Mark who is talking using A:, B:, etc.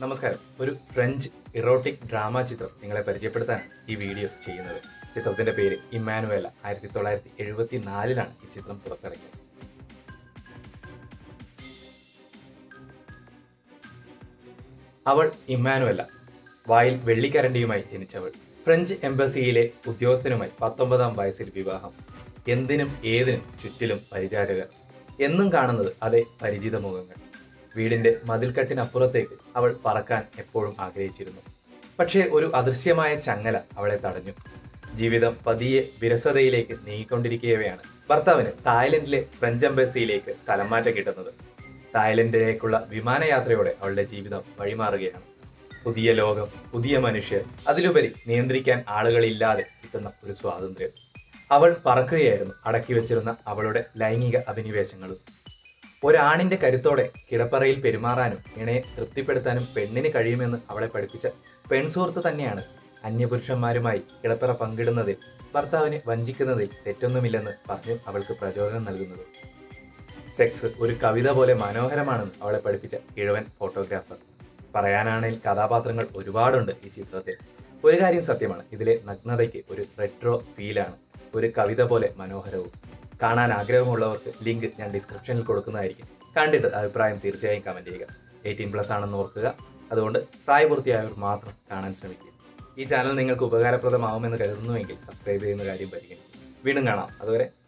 A: നമസ്കാരം ഒരു French erotic drama ചിത്രം നിങ്ങളെ പരിചയപ്പെടുത്താനാണ് ഈ വീഡിയോ ചെയ്യുന്നത് ചിത്രത്തിന്റെ പേര് ഇമ്മാനുവേല ആയിരത്തി തൊള്ളായിരത്തി എഴുപത്തി നാലിലാണ് ഈ ചിത്രം പുറത്തിറങ്ങിയത് അവൾ ഇമ്മാനുവല്ല വായിൽ വെള്ളിക്കരണ്ടിയുമായി ജനിച്ചവൾ ഫ്രഞ്ച് എംബസിയിലെ ഉദ്യോഗസ്ഥനുമായി പത്തൊമ്പതാം വയസ്സിൽ വിവാഹം എന്തിനും ഏതിനും ചുറ്റിലും പരിചാരകർ എന്നും കാണുന്നത് അതേ പരിചിത മുഖങ്ങൾ വീടിന്റെ മതിൽക്കെട്ടിനപ്പുറത്തേക്ക് അവൾ പറക്കാൻ എപ്പോഴും ആഗ്രഹിച്ചിരുന്നു പക്ഷേ ഒരു അദൃശ്യമായ ചങ്ങല അവളെ തടഞ്ഞു ജീവിതം പതിയെ വിരസതയിലേക്ക് നീങ്ങിക്കൊണ്ടിരിക്കുകയാണ് ഭർത്താവിന് തായ്ലൻഡിലെ ഫ്രഞ്ച് എംബസിയിലേക്ക് സ്ഥലംമാറ്റം കിട്ടുന്നത് തായ്ലൻഡിലേക്കുള്ള വിമാനയാത്രയോടെ അവളുടെ ജീവിതം വഴിമാറുകയാണ് പുതിയ ലോകം പുതിയ മനുഷ്യർ അതിലുപരി നിയന്ത്രിക്കാൻ ആളുകളില്ലാതെ കിട്ടുന്ന ഒരു സ്വാതന്ത്ര്യം അവൾ പറക്കുകയായിരുന്നു അടക്കി വെച്ചിരുന്ന അവളുടെ ലൈംഗിക അഭിനിവേശങ്ങളും ഒരാണിന്റെ കരുത്തോടെ കിടപ്പറയിൽ പെരുമാറാനും ഇണയെ തൃപ്തിപ്പെടുത്താനും പെണ്ണിന് കഴിയുമെന്ന് അവളെ പഠിപ്പിച്ച പെൺസുഹൃത്ത് തന്നെയാണ് അന്യപുരുഷന്മാരുമായി കിടപ്പറ പങ്കിടുന്നതിൽ ഭർത്താവിനെ വഞ്ചിക്കുന്നതിൽ തെറ്റൊന്നുമില്ലെന്ന് പറഞ്ഞു അവൾക്ക് പ്രചോദനം നൽകുന്നത് സെക്സ് ഒരു കവിത പോലെ മനോഹരമാണെന്ന് അവളെ പഠിപ്പിച്ച കിഴവൻ ഫോട്ടോഗ്രാഫർ പറയാനാണെങ്കിൽ കഥാപാത്രങ്ങൾ ഒരുപാടുണ്ട് ഈ ചിത്രത്തിൽ ഒരു കാര്യം സത്യമാണ് ഇതിലെ നഗ്നതയ്ക്ക് ഒരു റെട്രോ ഫീലാണ് ഒരു കവിത പോലെ മനോഹരവും കാണാൻ ആഗ്രഹമുള്ളവർക്ക് ലിങ്ക് ഞാൻ ഡിസ്ക്രിപ്ഷനിൽ കൊടുക്കുന്നതായിരിക്കും കണ്ടിട്ട് അഭിപ്രായം തീർച്ചയായും കമൻറ്റ് ചെയ്യുക എയ്റ്റീൻ പ്ലസ് ആണെന്ന് ഓർക്കുക അതുകൊണ്ട് പ്രായപൂർത്തിയായവർ മാത്രം കാണാൻ ശ്രമിക്കുക ഈ ചാനൽ നിങ്ങൾക്ക് ഉപകാരപ്രദമാവുമെന്ന് കരുതുന്നുവെങ്കിൽ സബ്സ്ക്രൈബ് ചെയ്യുന്ന കാര്യം പരിഗണിക്കും വീണ്ടും കാണാം അതുവരെ